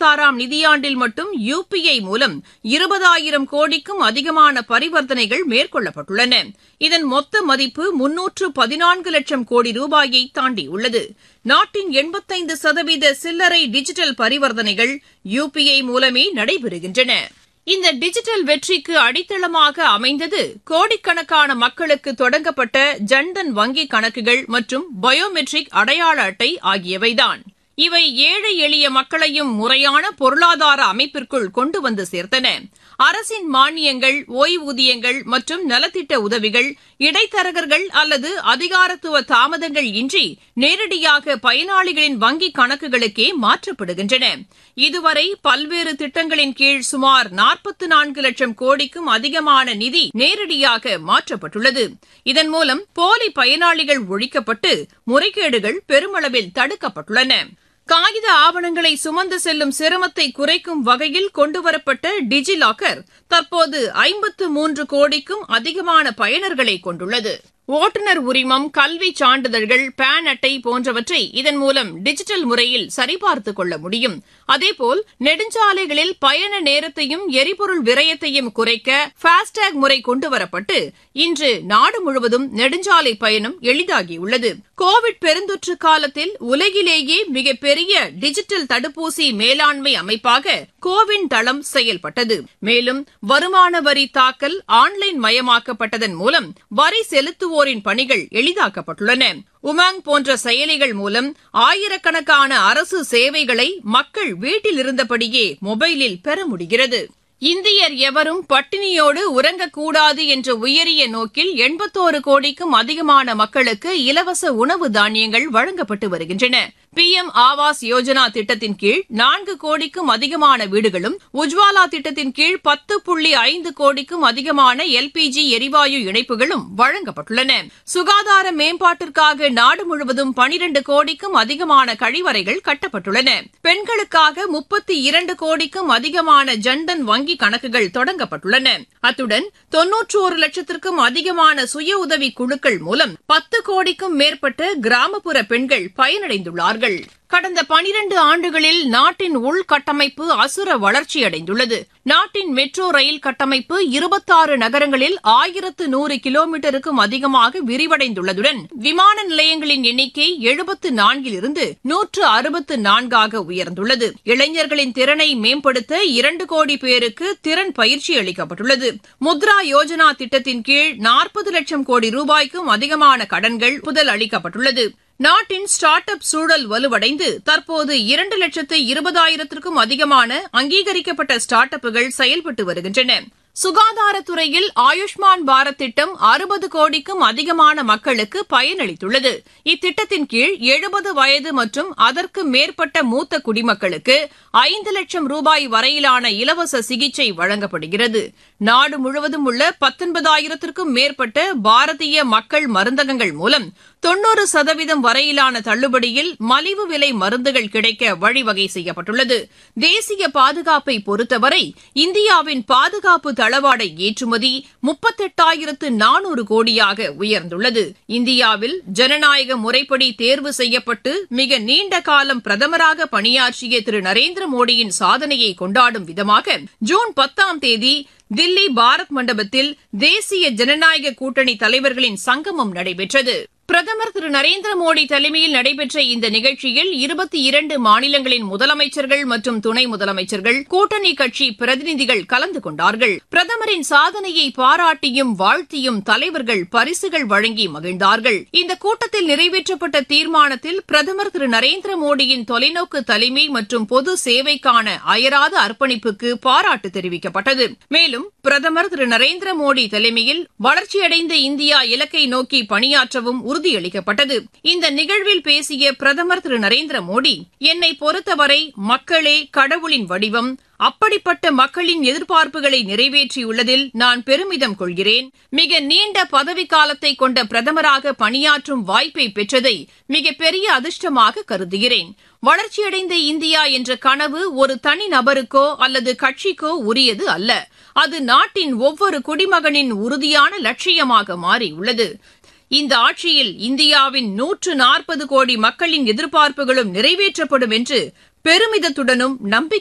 இருபத்தாறாம் நிதியாண்டில் மட்டும் யுபிஐ மூலம் இருபதாயிரம் கோடிக்கும் அதிகமான பரிவர்த்தனைகள் மேற்கொள்ளப்பட்டுள்ளன இதன் மொத்த மதிப்பு முன்னூற்று பதினான்கு லட்சம் கோடி ரூபாயை தாண்டியுள்ளது நாட்டின் எண்பத்தைந்து சதவீத சில்லறை டிஜிட்டல் பரிவர்த்தனைகள் யுபிஐ மூலமே நடைபெறுகின்றன இந்த டிஜிட்டல் வெற்றிக்கு அடித்தளமாக அமைந்தது கோடிக்கணக்கான மக்களுக்கு தொடங்கப்பட்ட ஜன்தன் வங்கி கணக்குகள் மற்றும் பயோமெட்ரிக் அடையாள அட்டை ஆகியவைதான் இவை ஏழை எளிய மக்களையும் முறையான பொருளாதார அமைப்பிற்குள் கொண்டு வந்து சேர்த்தன அரசின் மானியங்கள் ஓய்வூதியங்கள் மற்றும் நலத்திட்ட உதவிகள் இடைத்தரகர்கள் அல்லது அதிகாரத்துவ தாமதங்கள் இன்றி நேரடியாக பயனாளிகளின் வங்கிக் கணக்குகளுக்கே மாற்றப்படுகின்றன இதுவரை பல்வேறு திட்டங்களின் கீழ் சுமார் நாற்பத்து நான்கு லட்சம் கோடிக்கும் அதிகமான நிதி நேரடியாக மாற்றப்பட்டுள்ளது இதன் மூலம் போலி பயனாளிகள் ஒழிக்கப்பட்டு முறைகேடுகள் பெருமளவில் தடுக்கப்பட்டுள்ளன காகித ஆவணங்களை சுமந்து செல்லும் சிரமத்தை குறைக்கும் வகையில் கொண்டுவரப்பட்ட டிஜி லாக்கர் தற்போது ஐம்பத்து மூன்று கோடிக்கும் அதிகமான பயனர்களை கொண்டுள்ளது ஓட்டுநர் உரிமம் கல்வி சான்றிதழ்கள் பான் அட்டை போன்றவற்றை இதன் மூலம் டிஜிட்டல் முறையில் சரிபார்த்துக் கொள்ள முடியும் அதேபோல் நெடுஞ்சாலைகளில் பயண நேரத்தையும் எரிபொருள் விரயத்தையும் குறைக்க பாஸ்டேக் முறை கொண்டுவரப்பட்டு இன்று நாடு முழுவதும் நெடுஞ்சாலை பயணம் எளிதாகியுள்ளது கோவிட் பெருந்தொற்று காலத்தில் உலகிலேயே மிகப்பெரிய டிஜிட்டல் தடுப்பூசி மேலாண்மை அமைப்பாக கோவின் தளம் செயல்பட்டது மேலும் வருமான வரி தாக்கல் ஆன்லைன் மயமாக்கப்பட்டதன் மூலம் வரி செலுத்துவோரின் பணிகள் எளிதாக்கப்பட்டுள்ளன உமாங் போன்ற செயலிகள் மூலம் ஆயிரக்கணக்கான அரசு சேவைகளை மக்கள் வீட்டில் இருந்தபடியே மொபைலில் பெற முடிகிறது இந்தியர் எவரும் பட்டினியோடு உறங்கக்கூடாது என்ற உயரிய நோக்கில் எண்பத்தோரு கோடிக்கும் அதிகமான மக்களுக்கு இலவச உணவு தானியங்கள் வழங்கப்பட்டு வருகின்றன பி எம் ஆவாஸ் யோஜனா திட்டத்தின் கீழ் நான்கு கோடிக்கும் அதிகமான வீடுகளும் உஜ்வாலா திட்டத்தின் கீழ் பத்து புள்ளி ஐந்து கோடிக்கும் அதிகமான எல்பிஜி எரிவாயு இணைப்புகளும் வழங்கப்பட்டுள்ளன சுகாதார மேம்பாட்டிற்காக நாடு முழுவதும் பனிரண்டு கோடிக்கும் அதிகமான கழிவறைகள் கட்டப்பட்டுள்ளன பெண்களுக்காக முப்பத்தி இரண்டு கோடிக்கும் அதிகமான ஜன்தன் வங்கி கணக்குகள் தொடங்கப்பட்டுள்ளன அத்துடன் தொன்னூற்றோரு லட்சத்திற்கும் அதிகமான சுய உதவி குழுக்கள் மூலம் பத்து கோடிக்கும் மேற்பட்ட கிராமப்புற பெண்கள் பயனடைந்துள்ளார்கள் கடந்த பனிரண்டு ஆண்டுகளில் நாட்டின் உள்கட்டமைப்பு அசுர வளர்ச்சியடைந்துள்ளது நாட்டின் மெட்ரோ ரயில் கட்டமைப்பு இருபத்தாறு நகரங்களில் ஆயிரத்து நூறு கிலோமீட்டருக்கும் அதிகமாக விரிவடைந்துள்ளதுடன் விமான நிலையங்களின் எண்ணிக்கை எழுபத்து நான்கிலிருந்து நூற்று அறுபத்து நான்காக உயர்ந்துள்ளது இளைஞர்களின் திறனை மேம்படுத்த இரண்டு கோடி பேருக்கு திறன் பயிற்சி அளிக்கப்பட்டுள்ளது முத்ரா யோஜனா திட்டத்தின் கீழ் நாற்பது லட்சம் கோடி ரூபாய்க்கும் அதிகமான கடன்கள் புதல் அளிக்கப்பட்டுள்ளது நாட்டின் ஸ்டார்ட் அப் சூழல் வலுவடைந்து தற்போது இரண்டு லட்சத்து இருபதாயிரத்திற்கும் அதிகமான அங்கீகரிக்கப்பட்ட ஸ்டார்ட் அப்புகள் செயல்பட்டு வருகின்றன சுகாதாரத்துறையில் ஆயுஷ்மான் பாரத் திட்டம் அறுபது கோடிக்கும் அதிகமான மக்களுக்கு பயனளித்துள்ளது இத்திட்டத்தின் கீழ் எழுபது வயது மற்றும் அதற்கு மேற்பட்ட மூத்த குடிமக்களுக்கு ஐந்து லட்சம் ரூபாய் வரையிலான இலவச சிகிச்சை வழங்கப்படுகிறது நாடு முழுவதும் உள்ள பத்தொன்பதாயிரத்திற்கும் மேற்பட்ட பாரதிய மக்கள் மருந்தகங்கள் மூலம் தொன்னூறு சதவீதம் வரையிலான தள்ளுபடியில் மலிவு விலை மருந்துகள் கிடைக்க வழிவகை செய்யப்பட்டுள்ளது தேசிய பாதுகாப்பை பொறுத்தவரை இந்தியாவின் பாதுகாப்பு தளவாட ஏற்றுமதி முப்பத்தெட்டாயிரத்து நானூறு கோடியாக உயர்ந்துள்ளது இந்தியாவில் ஜனநாயக முறைப்படி தேர்வு செய்யப்பட்டு மிக நீண்ட காலம் பிரதமராக பணியாற்றிய திரு நரேந்திர மோடியின் சாதனையை கொண்டாடும் விதமாக ஜூன் பத்தாம் தேதி தில்லி பாரத் மண்டபத்தில் தேசிய ஜனநாயக கூட்டணி தலைவர்களின் சங்கமம் நடைபெற்றது பிரதமர் திரு நரேந்திர மோடி தலைமையில் நடைபெற்ற இந்த நிகழ்ச்சியில் இருபத்தி இரண்டு மாநிலங்களின் முதலமைச்சர்கள் மற்றும் துணை முதலமைச்சர்கள் கூட்டணி கட்சி பிரதிநிதிகள் கலந்து கொண்டார்கள் பிரதமரின் சாதனையை பாராட்டியும் வாழ்த்தியும் தலைவர்கள் பரிசுகள் வழங்கி மகிழ்ந்தார்கள் இந்த கூட்டத்தில் நிறைவேற்றப்பட்ட தீர்மானத்தில் பிரதமர் திரு நரேந்திர மோடியின் தொலைநோக்கு தலைமை மற்றும் பொது சேவைக்கான அயராத அர்ப்பணிப்புக்கு பாராட்டு தெரிவிக்கப்பட்டது மேலும் பிரதமர் திரு நரேந்திர மோடி தலைமையில் வளர்ச்சியடைந்த இந்தியா இலக்கை நோக்கி பணியாற்றவும் உறுதியளிக்கப்பட்டது இந்த நிகழ்வில் பேசிய பிரதமர் திரு நரேந்திர மோடி என்னை பொறுத்தவரை மக்களே கடவுளின் வடிவம் அப்படிப்பட்ட மக்களின் எதிர்பார்ப்புகளை நிறைவேற்றியுள்ளதில் நான் பெருமிதம் கொள்கிறேன் மிக நீண்ட பதவிக்காலத்தை கொண்ட பிரதமராக பணியாற்றும் வாய்ப்பை பெற்றதை மிகப்பெரிய அதிர்ஷ்டமாக கருதுகிறேன் வளர்ச்சியடைந்த இந்தியா என்ற கனவு ஒரு தனி நபருக்கோ அல்லது கட்சிக்கோ உரியது அல்ல அது நாட்டின் ஒவ்வொரு குடிமகனின் உறுதியான லட்சியமாக மாறியுள்ளது இந்த ஆட்சியில் இந்தியாவின் நூற்று நாற்பது கோடி மக்களின் எதிர்பார்ப்புகளும் நிறைவேற்றப்படும் என்று பெருமிதத்துடனும் நம்பிக்கை